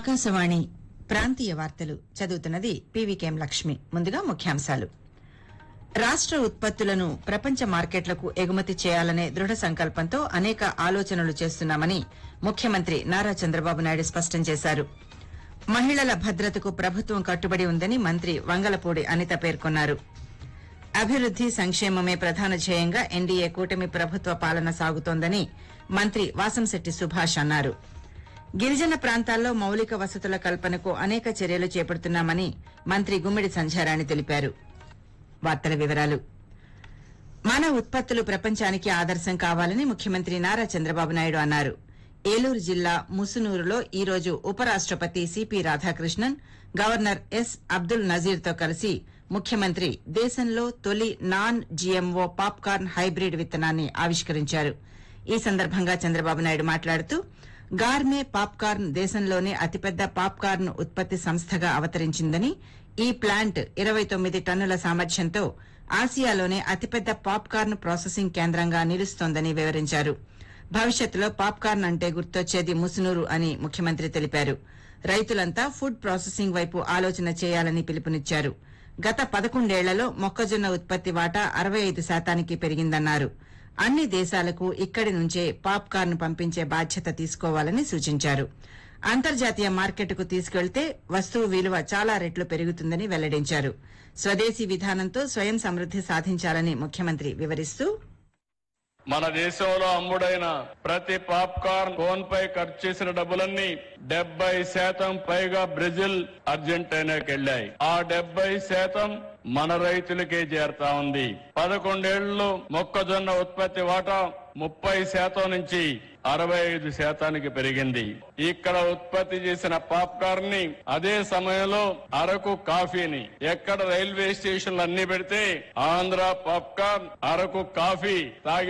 ఆకాశవాణి ప్రాంతీయ వార్తలు చదువుతున్నది పీవీకేఎం లక్ష్మి ముందుగా ముఖ్యాంశాలు రాష్ట్ర ఉత్పత్తులను ప్రపంచ మార్కెట్లకు ఎగుమతి చేయాలనే దృఢ సంకల్పంతో అనేక ఆలోచనలు చేస్తున్నామని ముఖ్యమంత్రి నారా చంద్రబాబు నాయుడు స్పష్టం చేశారు మహిళల భద్రతకు ప్రభుత్వం కట్టుబడి ఉందని మంత్రి వంగలపూడి అనిత పేర్కొన్నారు అభివృద్ది సంక్షేమమే ప్రధాన ధ్యేయంగా ఎన్డీఏ కూటమి ప్రభుత్వ పాలన సాగుతోందని మంత్రి వాసంశెట్టి సుభాష్ అన్నారు గిరిజన ప్రాంతాల్లో మౌలిక వసతుల కల్పనకు అనేక చర్యలు చేపడుతున్నామని మంత్రి గుమ్మిడి సంధ్యారాణి తెలిపారు వార్తల వివరాలు మన ఉత్పత్తులు ప్రపంచానికి ఆదర్శం కావాలని ముఖ్యమంత్రి నారా చంద్రబాబు నాయుడు అన్నారు ఏలూరు జిల్లా ముసునూరులో ఈ రోజు ఉపరాష్టపతి CP Radhakrishnan governor S Abdul నజీర్తో కలిసి ముఖ్యమంత్రి దేశంలో తొలి నాన్ జీఎంఓ పాప్కార్న్ హైబ్రిడ్ విత్తనాన్ని ఆవిష్కరించారు ఈ సందర్భంగా చంద్రబాబు నాయుడు మాట్లాడుతూ గార్మే పాప్కార్న్ దేశంలోనే అతిపెద్ద పాప్కార్న్ ఉత్పత్తి సంస్థగా అవతరించిందని ఈ ప్లాంట్ ఇరవై తొమ్మిది టన్నుల సామర్థ్యంతో ఆసియాలోనే అతిపెద్ద పాప్కార్న్ ప్రాసెసింగ్ కేంద్రంగా నిలుస్తోందని వివరించారు భవిష్యత్తులో పాప్కార్న్ అంటే గుర్తొచ్చేది ముసునూరు అని ముఖ్యమంత్రి తెలిపారు రైతులంతా ఫుడ్ ప్రాసెసింగ్ వైపు ఆలోచన చేయాలని పిలుపునిచ్చారు గత పదకొండేళ్లలో మొక్కజొన్న ఉత్పత్తి వాటా అరవై ఐదు శాతానికి పెరిగిందన్నారు అన్ని దేశాలకు ఇక్కడి నుంచే పాప్కార్న్ పంపించే బాధ్యత తీసుకోవాలని సూచించారు అంతర్జాతీయ మార్కెట్కు తీసుకెళ్తే వస్తువు విలువ చాలా రెట్లు పెరుగుతుందని వెల్లడించారు స్వదేశీ విధానంతో స్వయం సమృద్ది సాధించాలని ముఖ్యమంత్రి వివరిస్తూ మన దేశంలో అమ్ముడైన ప్రతి పాప్కార్న్ కోన్ పై ఖర్చు చేసిన డబ్బులన్నీ డెబ్బై శాతం పైగా బ్రెజిల్ అర్జెంటీనాకి వెళ్లాయి ఆ డెబ్బై శాతం మన రైతులకే చేరుతా ఉంది పదకొండేళ్లలో మొక్కజొన్న ఉత్పత్తి వాటా ముప్పై శాతం నుంచి అరవై ఐదు శాతానికి పెరిగింది ఇక్కడ ఉత్పత్తి చేసిన పాప్కార్న్ ని అదే సమయంలో అరకు కాఫీని ఎక్కడ రైల్వే స్టేషన్లు అన్ని పెడితే ఆంధ్ర పాప్కార్న్ అరకు కాఫీ తాగి